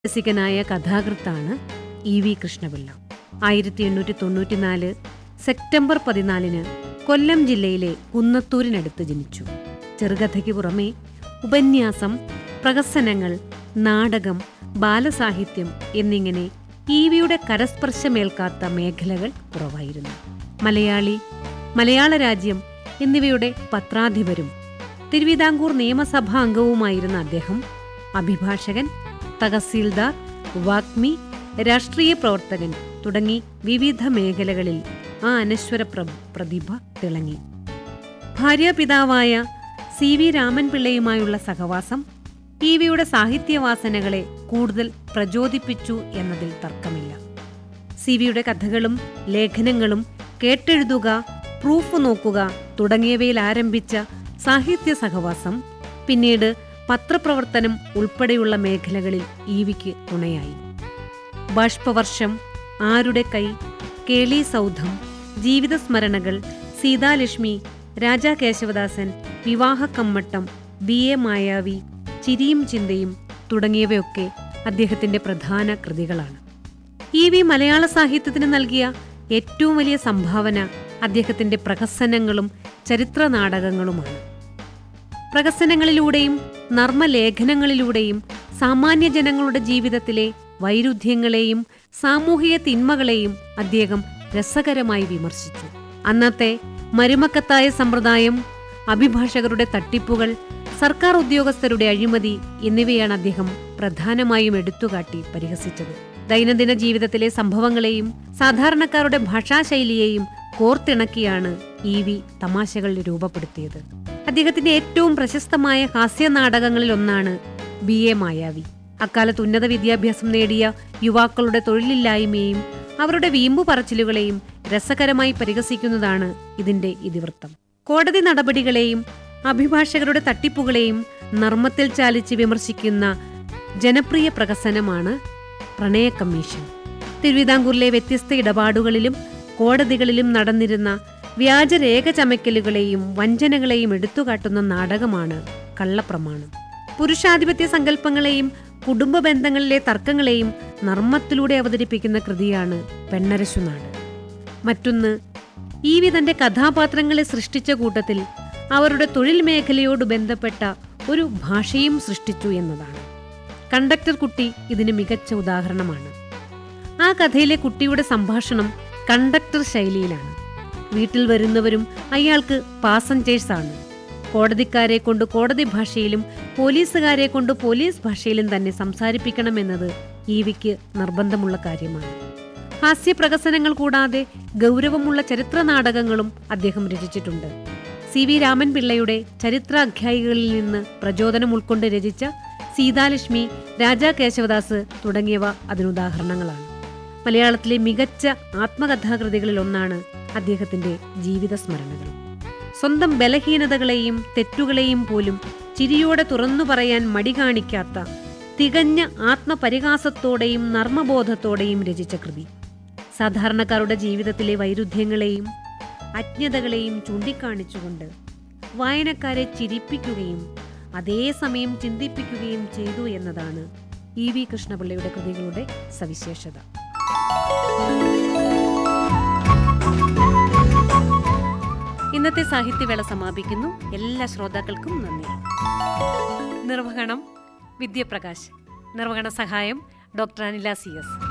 രസികനായ കഥാകൃത്താണ് E V Krishnapillai ആയിരത്തി എണ്ണൂറ്റി തൊണ്ണൂറ്റിനാല് സെപ്റ്റംബർ പതിനാലിന് കൊല്ലം ജില്ലയിലെ കുന്നത്തൂരിനടുത്ത് ജനിച്ചു ചെറുകഥയ്ക്ക് പുറമെ ഉപന്യാസം പ്രഹസനങ്ങൾ നാടകം ബാലസാഹിത്യം എന്നിങ്ങനെ ഇ വിയുടെ കരസ്പർശമേൽക്കാത്ത മേഖലകൾ കുറവായിരുന്നു മലയാളി മലയാള രാജ്യം എന്നിവയുടെ പത്രാധിപരും തിരുവിതാംകൂർ നിയമസഭാ അംഗവുമായിരുന്ന അദ്ദേഹം അഭിഭാഷകൻ തഹസീൽദാർ വാഗ്മി രാഷ്ട്രീയ പ്രവർത്തകൻ തുടങ്ങി വിവിധ മേഖലകളിൽ ആ അനശ്വര പ്ര- പ്രതിഭ തിളങ്ങി ഭാര്യാപിതാവായ സി വി രാമൻപിള്ളയുമായുള്ള സഹവാസം ഇ വിയുടെ സാഹിത്യവാസനകളെ കൂടുതൽ പ്രചോദിപ്പിച്ചു എന്നതിൽ തർക്കമില്ല സി വിയുടെ കഥകളും ലേഖനങ്ങളും കേട്ടെഴുതുക പ്രൂഫ് നോക്കുക തുടങ്ങിയവയിൽ ആരംഭിച്ച സാഹിത്യ സഹവാസം പിന്നീട് പത്രപ്രവർത്തനം ഉൾപ്പെടെയുള്ള മേഖലകളിൽ ഇ വിക്ക് തുണയായി ബാഷ്പവർഷം ആരുടെ കൈ കേളി സൗധം ജീവിതസ്മരണകൾ സീതാലക്ഷ്മി രാജാ കേശവദാസൻ വിവാഹക്കമ്മട്ടം ബി എ മായാവി ചിരിയും ചിന്തയും തുടങ്ങിയവയൊക്കെ അദ്ദേഹത്തിന്റെ പ്രധാന കൃതികളാണ് ഇ വി മലയാള സാഹിത്യത്തിന് നൽകിയ ഏറ്റവും വലിയ സംഭാവന അദ്ദേഹത്തിന്റെ പ്രഹസനങ്ങളും ചരിത്ര നാടകങ്ങളുമാണ് പ്രഹസനങ്ങളിലൂടെയും നർമ്മലേഖനങ്ങളിലൂടെയും സാമാന്യ ജനങ്ങളുടെ ജീവിതത്തിലെ വൈരുദ്ധ്യങ്ങളെയും സാമൂഹിക തിന്മകളെയും അദ്ദേഹം രസകരമായി വിമർശിച്ചു അന്നത്തെ മരുമക്കത്തായ സമ്പ്രദായം അഭിഭാഷകരുടെ തട്ടിപ്പുകൾ സർക്കാർ ഉദ്യോഗസ്ഥരുടെ അഴിമതി എന്നിവയാണ് അദ്ദേഹം പ്രധാനമായും എടുത്തുകാട്ടി പരിഹസിച്ചത് ദൈനംദിന ജീവിതത്തിലെ സംഭവങ്ങളെയും സാധാരണക്കാരുടെ ഭാഷാശൈലിയെയും കോർത്തിണക്കിയാണ് ഇ വി തമാശകൾ രൂപപ്പെടുത്തിയത് അദ്ദേഹത്തിന്റെ ഏറ്റവും പ്രശസ്തമായ ഹാസ്യ നാടകങ്ങളിൽ ഒന്നാണ് ബി എ മായാവി അക്കാലത്ത് ഉന്നത വിദ്യാഭ്യാസം നേടിയ യുവാക്കളുടെ തൊഴിലില്ലായ്മയെയും അവരുടെ വീമ്പു പറച്ചിലുകളെയും രസകരമായി പരിഹസിക്കുന്നതാണ് ഇതിന്റെ ഇതിവൃത്തം കോടതി നടപടികളെയും അഭിഭാഷകരുടെ തട്ടിപ്പുകളെയും നർമ്മത്തിൽ ചാലിച്ച് വിമർശിക്കുന്ന ജനപ്രിയ പ്രഹസനമാണ് പ്രണയ കമ്മീഷൻ തിരുവിതാംകൂറിലെ വ്യത്യസ്ത ഇടപാടുകളിലും കോടതികളിലും നടന്നിരുന്ന വ്യാജരേഖ ചമയ്ക്കലുകളെയും വഞ്ചനകളെയും എടുത്തുകാട്ടുന്ന നാടകമാണ് കള്ളപ്രമാണം പുരുഷാധിപത്യ സങ്കല്പങ്ങളെയും കുടുംബ ബന്ധങ്ങളിലെ തർക്കങ്ങളെയും നർമ്മത്തിലൂടെ അവതരിപ്പിക്കുന്ന കൃതിയാണ് പെണ്ണരശുനാട് മറ്റൊന്ന് ഈ വി തന്റെ കഥാപാത്രങ്ങളെ സൃഷ്ടിച്ച കൂട്ടത്തിൽ അവരുടെ തൊഴിൽ മേഖലയോട് ബന്ധപ്പെട്ട ഒരു ഭാഷയും സൃഷ്ടിച്ചു എന്നതാണ് കണ്ടക്ടർ കുട്ടി ഇതിന് മികച്ച ഉദാഹരണമാണ് ആ കഥയിലെ കുട്ടിയുടെ സംഭാഷണം കണ്ടക്ടർ ശൈലിയിലാണ് വീട്ടിൽ വരുന്നവരും അയാൾക്ക് പാസഞ്ചേഴ്സ് ആണ് കോടതിക്കാരെ കൊണ്ട് കോടതി ഭാഷയിലും പോലീസുകാരെ കൊണ്ട് പോലീസ് ഭാഷയിലും തന്നെ സംസാരിപ്പിക്കണമെന്നത് ഇ വിക്ക് നിർബന്ധമുള്ള കാര്യമാണ് ഹാസ്യപ്രഹസനങ്ങൾ കൂടാതെ ഗൗരവമുള്ള ചരിത്ര നാടകങ്ങളും അദ്ദേഹം രചിച്ചിട്ടുണ്ട് സി വി രാമൻ പിള്ളയുടെ ചരിത്രാഖ്യായികളിൽ നിന്ന് പ്രചോദനം ഉൾക്കൊണ്ട് രചിച്ച സീതാലക്ഷ്മി രാജാ കേശവദാസ് തുടങ്ങിയവ അതിനുദാഹരണങ്ങളാണ് മലയാളത്തിലെ മികച്ച ആത്മകഥാകൃതികളിൽ ഒന്നാണ് അദ്ദേഹത്തിന്റെ ജീവിത സ്മരണകൾ സ്വന്തം ബലഹീനതകളെയും തെറ്റുകളെയും പോലും ചിരിയോടെ തുറന്നു പറയാൻ മടി കാണിക്കാത്ത തികഞ്ഞ ആത്മപരിഹാസത്തോടെയും നർമ്മബോധത്തോടെയും രചിച്ച കൃതി സാധാരണക്കാരുടെ ജീവിതത്തിലെ വൈരുദ്ധ്യങ്ങളെയും അജ്ഞതകളെയും ചൂണ്ടിക്കാണിച്ചുകൊണ്ട് വായനക്കാരെ ചിരിപ്പിക്കുകയും അതേസമയം ചിന്തിപ്പിക്കുകയും ചെയ്തു എന്നതാണ് ഇ വി കൃഷ്ണപിള്ളയുടെ കൃതികളുടെ സവിശേഷത ഇന്നത്തെ സാഹിത്യവേള സമാപിക്കുന്നു എല്ലാ ശ്രോതാക്കൾക്കും നന്ദി നിർവഹണം വിദ്യപ്രകാശ് നിർവഹണ സഹായം ഡോക്ടർ അനില സി എസ്